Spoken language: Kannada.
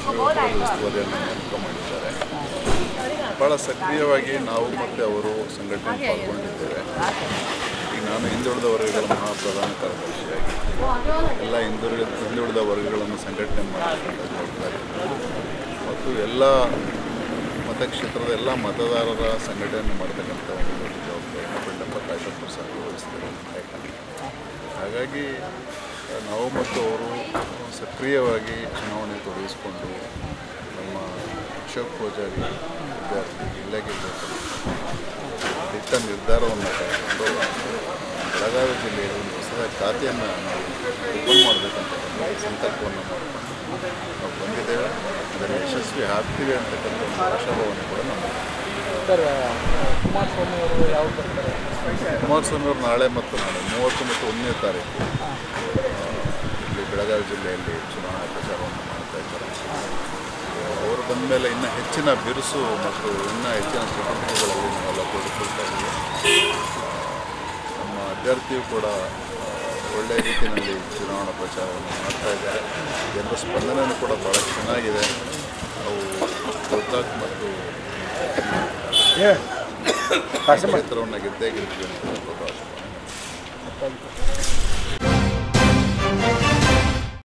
ಶಿವಪುರದ ಉಸ್ತುವಾರಿಯನ್ನು ನೇಮಕ ಮಾಡಿದ್ದಾರೆ ಭಾಳ ಸಕ್ರಿಯವಾಗಿ ನಾವು ಮತ್ತು ಅವರು ಸಂಘಟನೆ ಪಾಲ್ಗೊಂಡಿದ್ದೇವೆ ಈಗ ನಾನು ಹಿಂದುಳಿದ ವರ್ಗಗಳ ಮಹಾ ಪ್ರಧಾನ ಕಾರ್ಯದರ್ಶಿಯಾಗಿ ಎಲ್ಲ ಹಿಂದುಳಿದ ಹಿಂದುಳಿದ ವರ್ಗಗಳನ್ನು ಸಂಘಟನೆ ಮಾಡತಕ್ಕಂಥ ಜವಾಬ್ದಾರಿ ಮತ್ತು ಎಲ್ಲ ಮತಕ್ಷೇತ್ರದ ಎಲ್ಲ ಮತದಾರರ ಸಂಘಟನೆ ಮಾಡತಕ್ಕಂಥ ಒಂದು ದೊಡ್ಡ ಜವಾಬ್ದಾರಿಯನ್ನು ಬಂಡಪ್ಪ ಕಾಶಪ್ಪರು ಸಹ ವಹಿಸ್ತಾರೆ ಯಾಕಂದರೆ ಹಾಗಾಗಿ ನಾವು ಮತ್ತು ಅವರು ಸಕ್ರಿಯವಾಗಿ ಚುನಾವಣೆ ತೊಡಗಿಸಿಕೊಂಡು ನಮ್ಮ ಅಶೋಕ್ ಪೂಜಾರಿ ವಿದ್ಯಾರ್ಥಿ ಇಲ್ಲಗೆ ದಿಟ್ಟ ನಿರ್ಧಾರವನ್ನು ಕೈಗೊಂಡು ಬೆಳಗಾವಿ ಜಿಲ್ಲೆಯಲ್ಲಿ ಒಂದು ಹೊಸದಾಗಿ ಖಾತೆಯನ್ನು ನಾವು ಓಪನ್ ಮಾಡಬೇಕಂತ ಒಂದು ಸಂಕಲ್ಪವನ್ನು ಮಾಡಿಕೊಂಡು ನಾವು ಬಂದಿದ್ದೇವೆ ಅದನ್ನು ಯಶಸ್ವಿ ಆಗ್ತೀವಿ ಅಂತಕ್ಕಂಥ ಒಂದು ಆಶಾಭಾವನೆ ಕೂಡ ನಮ್ಮದು ಸರ್ ಕುಮಾರಸ್ವಾಮಿ ಅವರು ಯಾವಾಗ ಬರ್ತಾರೆ ಕುಮಾರಸ್ವಾಮಿ ಅವರು ನಾಳೆ ಮತ್ತು ನಾಳೆ ಮೂವತ್ತು ಮತ್ತು ಒಂದನೇ ತಾರೀಕು ಆ, ಇಲ್ಲಿ ಬೆಳಗಾವಿ ಜಿಲ್ಲೆಯಲ್ಲಿ ಚುನಾವಣಾ ಪ್ರಚಾರವನ್ನು ಮಾಡ್ತಾ ಇದ್ದಾರೆ ಅವರು ಬಂದ ಮೇಲೆ ಇನ್ನೂ ಹೆಚ್ಚಿನ ಬಿರುಸು ಮತ್ತು ಇನ್ನೂ ಹೆಚ್ಚಿನ ಚಟುವಟಿಕೆಗಳಲ್ಲಿ ನಾವೆಲ್ಲ ತೊಡಗಿಕೊಳ್ತಾ ಇದ್ದೀವಿ ನಮ್ಮ ಅಭ್ಯರ್ಥಿಯು ಕೂಡ ಆ, ಒಳ್ಳೆಯ ರೀತಿಯಲ್ಲಿ ಚುನಾವಣಾ ಪ್ರಚಾರವನ್ನು ಮಾಡ್ತಾ ಇದ್ದಾರೆ ಜನರ ಸ್ಪಂದನೆಯೂ ಕೂಡ ಭಾಳ ಚೆನ್ನಾಗಿದೆ ನಾವು ಗೋಕಾಕ್ ಮತ್ತು ಕ್ಷೇತ್ರವನ್ನು ಗೆದ್ದೇ ಗೆಲ್ತೀವಿ ಅಂತ ಪ್ರಕಾಶ ಥ್ಯಾಂಕ್ ಯು